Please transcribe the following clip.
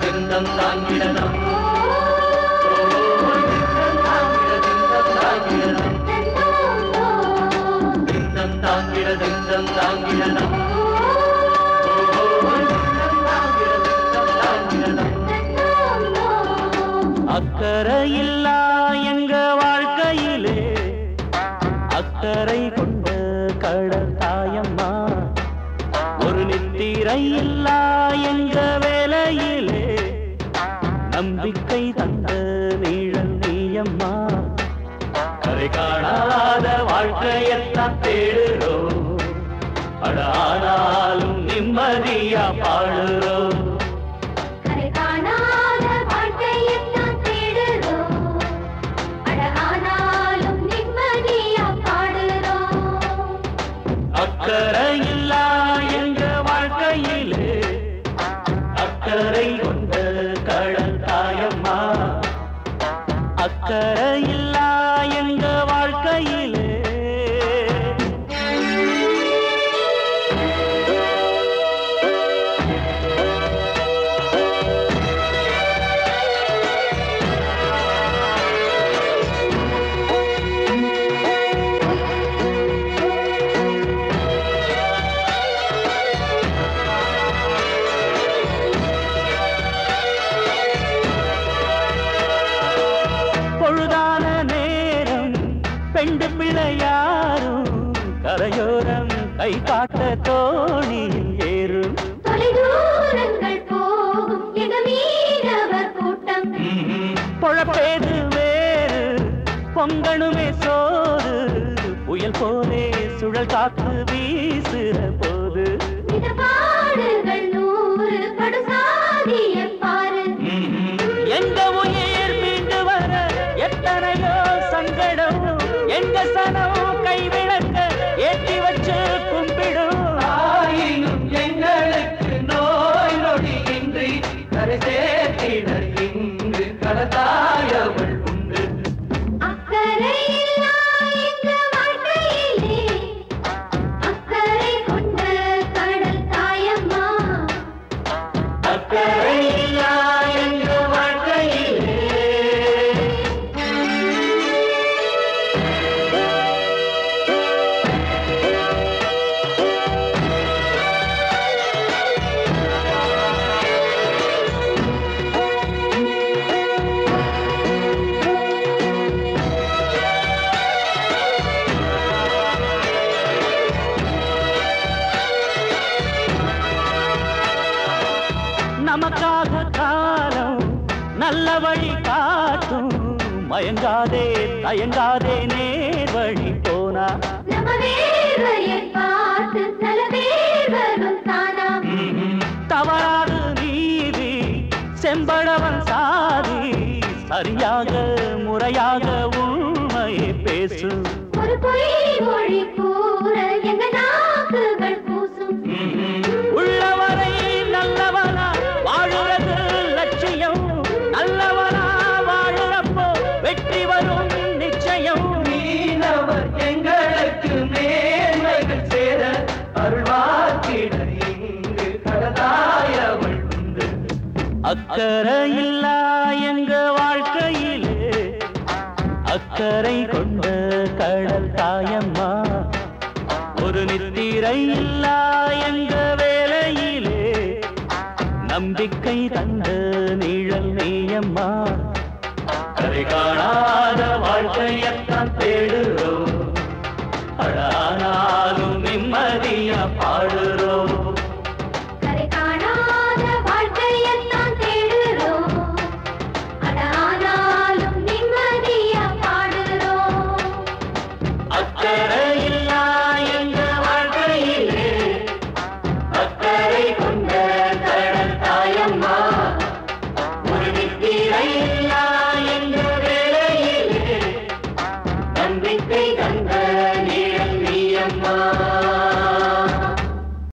திந்தம் தாங்கிடதம் திந்தம் தாங்கிட திந்தம் தாங்கிடதம் அக்கறை இல்லா எங்க வாழ்க்கையிலே அக்கறை கொண்ட கடல் தாயம்மா ஒரு நித்திரை இல்லா எங்க வேலையிலே நம்பிக்கை தந்த நீழல் நீயம்மா கரை காணாத வாழ்க்கையத்தான் தேடுறோம் அட ஆனாலும் நிம்மதியா பாடுறோம் கரை காணாத வாழ்க்கையைத்தான் தேடுறோம். அட ஆனாலும் நிம்மதியா பாடுறோம். அக்கறை இல்லா எங்க வாழ்க்கையிலே அக்கறை கொண்ட கடல் தாயம்மா அக்கறை இல்லா எங்க வாழ்க்கையிலே பொழுதான நேரம் பெண்டு பிள்ளையாரும் கரையோரம் கை காட்ட தோணியில் ஏறும் தொலைதூரங்கள் போகும் எங்க மீனவர் கூட்டம் பொழப்பேது வேறு பொங்கணுமே சோறு புயல் போலே சுழல் காத்து வீசுற போது மிதப்பாடுகள் நூறு படுசாதிய பாரு எங்க உயிர் மீண்டு வர எத்தனையோ சங்கடம் எங்க சனம் கைவிளக்க ஏற்றி வச்சு கும்பிடும் ஆயினும் எங்களுக்கு நோய் நொடி இன்றி கரை சேர்த்திட இங்கு கடத்தாயவள் உண்டு அக்கறை இல்லா எங்க வாழ்க்கையிலே அக்கறை கொண்ட கடல் தாயம்மா அக்கறை இல்லா எங்க வாழ்க்கையிலே நமக்காக காலம் நல்ல வழி காட்டும் மயங்காதே தயங்காதே நேர் வழி போனா நம்ம வேர்வையை பார்த்து சில பேர் வரும் தானா தவறாது நீதி செம்படவன் சாதி சரியாக முறையாக உண்மையை பேசு ஒரு பொய் மொழி கூற எங்க நாக்குகள் கூசும் உள்ளவரை நல்லவனா வாழுறது லட்சியம் நல்லவனா வாழுறப்போ வெற்றி வரும் நிச்சயம் மீனவர் எங்களுக்கு மேன்மைகள் சேர அருள்வாக்கிட இங்கு கடதாயவள் உண்டு அக்கறை இல்லா எங்க வாழ்க்கையிலே அக்கறை கொண்ட கடல் தாயம்மா ஒரு நித்திரை இல்லா எங்க வேலையிலே நம்பிக்கை தந்த நிழல் நீயம்மா